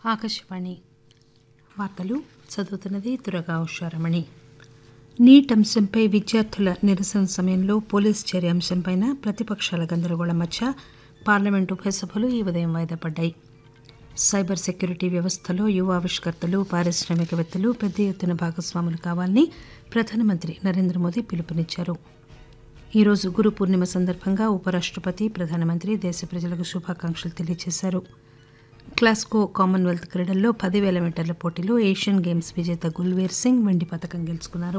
ఆకాశవాణి వార్తలు చదువుతున్నది దురగా ఉషారమణి నీట్ అంశంపై విద్యార్థుల నిరసన సమయంలో పోలీస్ చర్య అంశంపై ప్రతిపక్షాల గందరగోళం మధ్య పార్లమెంటు ఉభయ సభలు ఈ ఉదయం వాయిదా పడ్డాయి సైబర్ సెక్యూరిటీ వ్యవస్థలో యువ ఆవిష్కర్తలు పారిశ్రామికవేత్తలు పెద్ద ఎత్తున భాగస్వాములు కావాలని ప్రధానమంత్రి నరేంద్ర మోదీ పిలుపునిచ్చారు ఈరోజు గురు పూర్ణిమ సందర్భంగా ఉపరాష్టపతి ప్రధానమంత్రి దేశ ప్రజలకు శుభాకాంక్షలు తెలియజేశారు క్లాస్కో కామన్వెల్త్ క్రీడల్లో పదివేల మీటర్ల పోటీలో ఏషియన్ గేమ్స్ విజేత గుల్వీర్ సింగ్ వెండి పథకం గెలుచుకున్నారు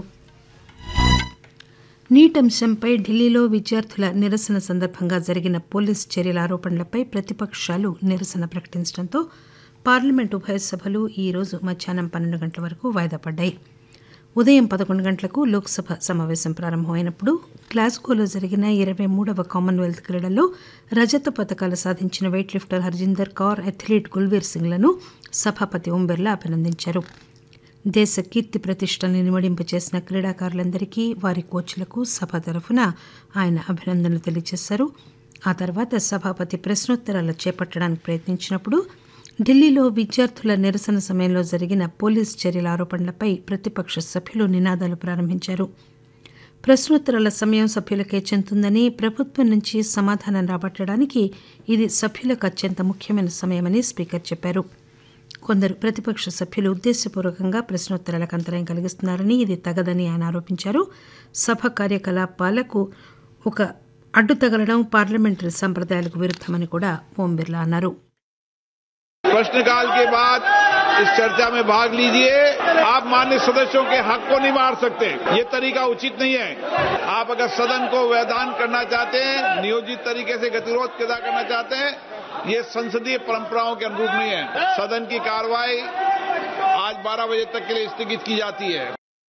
నీట్ అంశంపై ఢిల్లీలో విద్యార్థుల నిరసన సందర్భంగా జరిగిన పోలీస్ చర్యల ఆరోపణలపై ప్రతిపక్షాలు నిరసన ప్రకటించడంతో పార్లమెంటు ఉభయ సభలు ఈ రోజు మధ్యాహ్నం పన్నెండు గంటల వరకు వాయిదా పడ్డాయి ఉదయం పదకొండు గంటలకు లోక్సభ సమావేశం ప్రారంభమైనప్పుడు గ్లాస్గోలో జరిగిన ఇరవై మూడవ కామన్వెల్త్ క్రీడల్లో రజత పథకాలు సాధించిన weightlifter Harjinder Kaur athlete Gulveer సింగ్లను సభాపతి ఓం బిర్లా అభినందించారు దేశ కీర్తి ప్రతిష్టల్ని నిమడింపు చేసిన క్రీడాకారులందరికీ వారి కోచ్లకు సభ తరఫున ఆయన అభినందనలు తెలియజేశారు ఆ తర్వాత సభాపతి ప్రశ్నోత్తరాలు చేపట్టడానికి ప్రయత్నించినప్పుడు ఢిల్లీలో విద్యార్థుల నిరసన సమయంలో జరిగిన పోలీస్ చర్యల ఆరోపణలపై ప్రతిపక్ష సభ్యులు నినాదాలు ప్రారంభించారు ప్రశ్నోత్తరాల సమయం సభ్యులకే చెందుతుందని ప్రభుత్వం నుంచి సమాధానం రాబట్టడానికి ఇది సభ్యులకు అత్యంత ముఖ్యమైన సమయమని స్పీకర్ చెప్పారు కొందరు ప్రతిపక్ష సభ్యులు ఉద్దేశపూర్వకంగా ప్రశ్నోత్తరాలకు అంతరాయం కలిగిస్తున్నారని ఇది తగదని ఆయన ఆరోపించారు సభ కార్యకలాపాలకు ఒక అడ్డు తగలడం పార్లమెంటరీ సంప్రదాయాలకు విరుద్దమని కూడా ఓం బిర్లా అన్నారు प्रश्नकाल के बाद इस चर्चा में भाग लीजिए आप मान्य सदस्यों के हक को नहीं मार सकते ये तरीका उचित नहीं है आप अगर सदन को वैधान करना चाहते हैं नियोजित तरीके से गतिरोध पैदा करना चाहते हैं ये संसदीय परंपराओं के अनुरूप नहीं है सदन की कार्रवाई आज 12 बजे तक के लिए स्थगित की जाती है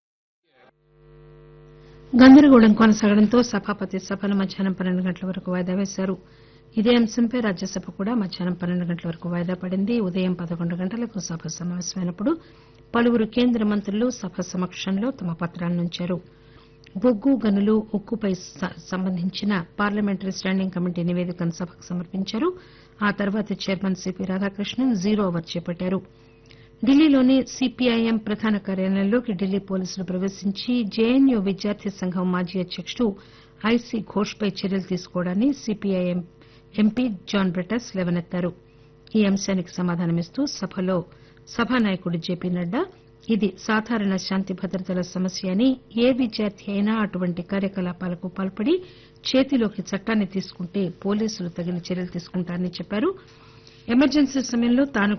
గందరగోళం కొనసాగడంతో సభాపతి సభను మధ్యాహ్నం పన్నెండు గంటల వరకు వాయిదా వేశారు ఇదే అంశంపై రాజ్యసభ కూడా మధ్యాహ్నం పన్నెండు గంటల వరకు వాయిదా పడింది ఉదయం పదకొండు గంటలకు సభ సమావేశమైనప్పుడు పలువురు కేంద్ర మంత్రులు సభ సమక్షంలో తమ పత్రాలను ఉంచారు బొగ్గు గనులు ఉక్కుపై సంబంధించిన పార్లమెంటరీ స్టాండింగ్ కమిటీ నివేదికను సభకు సమర్పించారు ఆ తర్వాత chairman CP Radhakrishnan zero hour చేపట్టారు ఢిల్లీలోని సిపిఐఎం ప్రధాన కార్యాలయంలోకి ఢిల్లీ పోలీసులు ప్రవేశించి జేఎన్యూ విద్యార్థి సంఘం మాజీ అధ్యకుడు ఐసీ ఘోష్పై చర్యలు తీసుకోవడాన్ని సిపిఐఎం ఎంపీ జాన్ బ్రిటస్ లేవనెత్తారు ఈ అంశానికి సమాధానమిస్తూ సభలో సభానాయకుడు జేపీ నడ్డా ఇది సాధారణ శాంతి భద్రతల సమస్య అని ఏ విద్యార్థి అయినా అటువంటి కార్యకలాపాలకు పాల్పడి చేతిలోకి చట్టాన్ని తీసుకుంటే పోలీసులు తగిన చర్యలు తీసుకుంటారని చెప్పారు ఎమర్జెన్సీ సమయంలో తాను